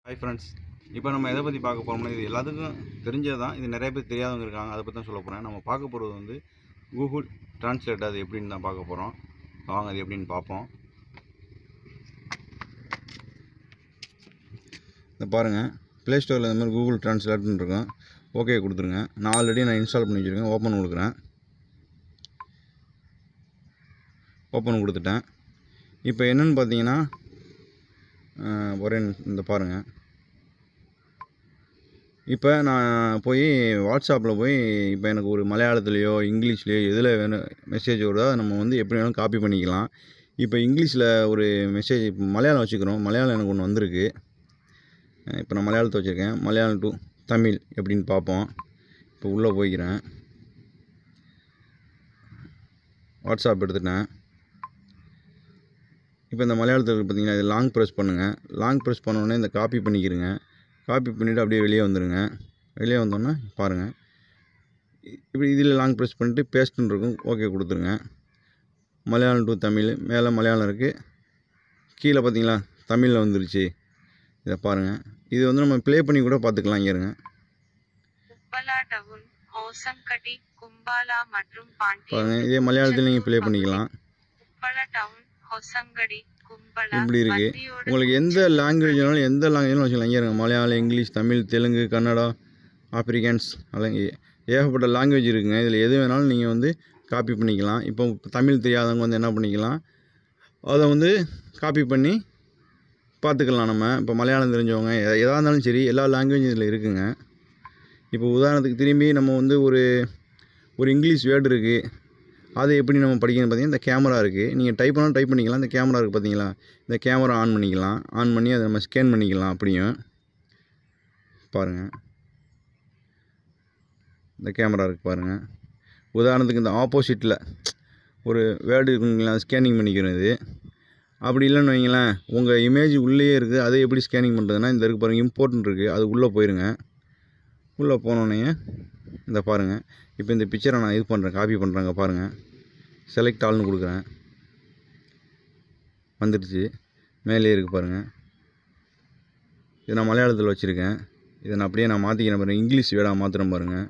Hi friends இப்போ நம்ம எதை பற்றி பார்க்க போகிறோம்னா இது எல்லாத்துக்கும் தெரிஞ்சது தான் இது நிறைய பேர் தெரியாதவங்க இருக்காங்க அதை பற்றி தான் சொல்ல போகிறேன் நம்ம பார்க்க போகிறது வந்து கூகுள் டிரான்ஸ்லேட் அது எப்படின்னு தான் பார்க்க போகிறோம் வாங்க அது எப்படின்னு பார்ப்போம் இந்த பாருங்கள் ப்ளே ஸ்டோரில் இந்த மாதிரி கூகுள் டிரான்ஸ்லேட்னு இருக்கும் ஓகே கொடுத்துருங்க நான் ஆல்ரெடி நான் இன்ஸ்டால் பண்ணி வச்சுருக்கேன் ஓப்பன் கொடுக்குறேன் ஓப்பன் கொடுத்துட்டேன் இப்போ என்னென்னு பார்த்தீங்கன்னா அஹ், ஒரே நிமிஷம் இந்த பாருங்கள் இப்போ நான் போய் வாட்ஸ்அப்பில் போய் இப்போ எனக்கு ஒரு மலையாளத்துலேயோ இங்கிலீஷ்லேயோ எதில் வேணும் மெசேஜ் வருதோ அதை நம்ம வந்து எப்படி வேணாலும் காப்பி பண்ணிக்கலாம் இப்போ இங்கிலீஷில் ஒரு மெசேஜ் இப்போ மலையாளம் வச்சுக்கிறோம் மலையாளம் எனக்கு ஒன்று வந்திருக்கு அஹ் இப்போ நான் மலையாளத்தை வச்சுருக்கேன் மலையாளம் டு தமிழ் எப்படின்னு பார்ப்போம் இப்போ உள்ளே போய்க்கிறேன் வாட்ஸ்அப் எடுத்துட்டேன் இப்போ இந்த மலையாளத்தில் பார்த்தீங்கன்னா இது லாங் ப்ரெஸ் பண்ணுங்கள் லாங் ப்ரெஸ் உடனே இந்த காப்பி பண்ணிக்கிறங்க காப்பி பண்ணிவிட்டு அப்படியே வெளியே வந்துடுங்க வெளியே வந்தோன்னே பாருங்கள் இப்படி இதில் லாங் ப்ரெஸ் பண்ணிட்டு பேஸ்ட்டுன்னு இருக்கும் ஓகே கொடுத்துருங்க மலையாளம் டு தமிழ் மேலே மலையாளம் இருக்குது கீழே பார்த்தீங்களா தமிழில் வந்துருச்சு இதை பாருங்கள் இது வந்து நம்ம ப்ளே பண்ணி கூட பார்த்துக்கலாம் இங்கே இருங்க உப்பலா டவுன் ஹோசங்கடி கும்பாலா மற்றும் பாண்டிய பாருங்கள் இதே மலையாளத்தில் நீங்கள் ப்ளே பண்ணிக்கலாம் உப்பள டவுன் ஹொசங்கடி கும்பலா இப்படி இருக்கு. வண்டியோட உங்களுக்கு எந்த லாங்குவேஜ் வேணாலும் எந்த லாங்குவேஜ் வச்சுக்கலாம் இங்கே இருங்க மலையாளம் இங்கிலீஷ் தமிழ் தெலுங்கு கன்னடா ஆப்ரிக்கன்ஸ் அதெல்லாம் ஏ- ஏகப்பட்ட லாங்குவேஜ் இருக்குங்க இதில் எது வேணாலும் நீங்கள் வந்து காப்பி பண்ணிக்கலாம் இப்போ தமிழ் தெரியாதவங்க வந்து என்ன பண்ணிக்கலாம் அதை வந்து காப்பி பண்ணி பார்த்துக்கலாம் நம்ம இப்போ மலையாளம் தெரிஞ்சவங்க எ- எதாக இருந்தாலும் சரி எல்லா லாங்குவேஜும் இதில் இருக்குங்க இப்போ உதாரணத்துக்கு திரும்பி நம்ம வந்து ஒரு ஒரு இங்கிலீஷ் வேர்டு இருக்குது அதை எப்படி நம்ம படிக்கணும் பார்த்தீங்கன்னா இந்த கேமரா இருக்குது நீங்கள் டைப் பண்ணாலும் டைப் பண்ணிக்கலாம் இந்த கேமரா இருக்குது பார்த்தீங்களா இந்த கேமரா ஆன் பண்ணிக்கலாம் ஆன் பண்ணி அதை நம்ம ஸ்கேன் பண்ணிக்கலாம் அப்படியும் பாருங்கள் இந்த கேமரா இருக்குது பாருங்கள் உதாரணத்துக்கு இந்த ஆப்போசிட்டில் ஒரு வேர்டு இருக்குங்களா ஸ்கேனிங் பண்ணிக்கிறது அப்படி இல்லைன்னு வைங்களேன் உங்கள் இமேஜ் உள்ளேயே இருக்குது அதை எப்படி ஸ்கேனிங் பண்ணுறதுன்னா இந்த இருக்கு பாருங்கள் இம்போர்ட்னு இருக்குது அது உள்ளே போயிருங்க உள்ளே போனோடனே இந்த பாருங்கள் இப்போ இந்த பிக்சரை நான் இது பண்ணுறேன் காப்பி பண்ணுறேங்க பாருங்கள் செலக்ட் ஆல்னு கொடுக்குறேன் வந்துடுச்சு மேலே இருக்குது பாருங்கள் இது நான் மலையாளத்தில் வச்சுருக்கேன் இதை நான் அப்படியே நான் மாற்றிக்கிறேன் பாருங்கள் இங்கிலீஷ் வேடாக மாற்றுறேன் பாருங்கள்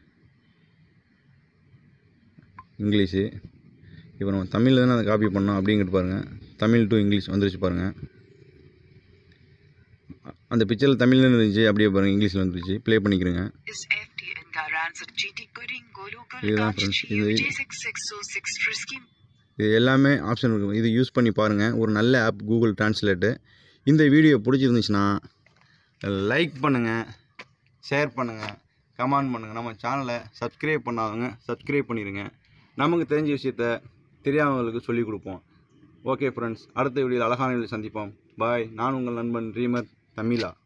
இங்கிலீஷு இப்போ நம்ம தமிழில் தானே அதை காப்பி பண்ணோம் அப்படிங்கிட்டு பாருங்கள் தமிழ் டு இங்கிலீஷ் வந்துருச்சு பாருங்கள் அந்த பிக்சரில் தமிழ்ல இருந்துச்சு அப்படியே பாருங்கள் இங்கிலீஷில் வந்துருச்சு ப்ளே பண்ணிக்கிறேங்க is FTN Garanzat GT Gooding Golukul இதுதான் friends. இது- J6606 Frisky இது எல்லாமே ஆப்ஷன் இருக்கும் இது யூஸ் பண்ணி பாருங்கள் ஒரு நல்ல ஆப் கூகுள் டிரான்ஸ்லேட்டு இந்த வீடியோ பிடிச்சிருந்துச்சுன்னா லைக் பண்ணுங்கள் ஷேர் பண்ணுங்கள் கமெண்ட் பண்ணுங்கள் நம்ம சேனலை சப்ஸ்கிரைப் பண்ணாதவங்க சப்ஸ்கிரைப் பண்ணிடுங்க நமக்கு தெரிஞ்ச விஷயத்த தெரியாதவங்களுக்கு சொல்லிக் கொடுப்போம் ஓகே ஃப்ரெண்ட்ஸ் அடுத்த வீடியோவில் அழகான வீடியோ சந்திப்போம் பாய் நான் உங்கள் நண்பன் ரீமர் தமிழா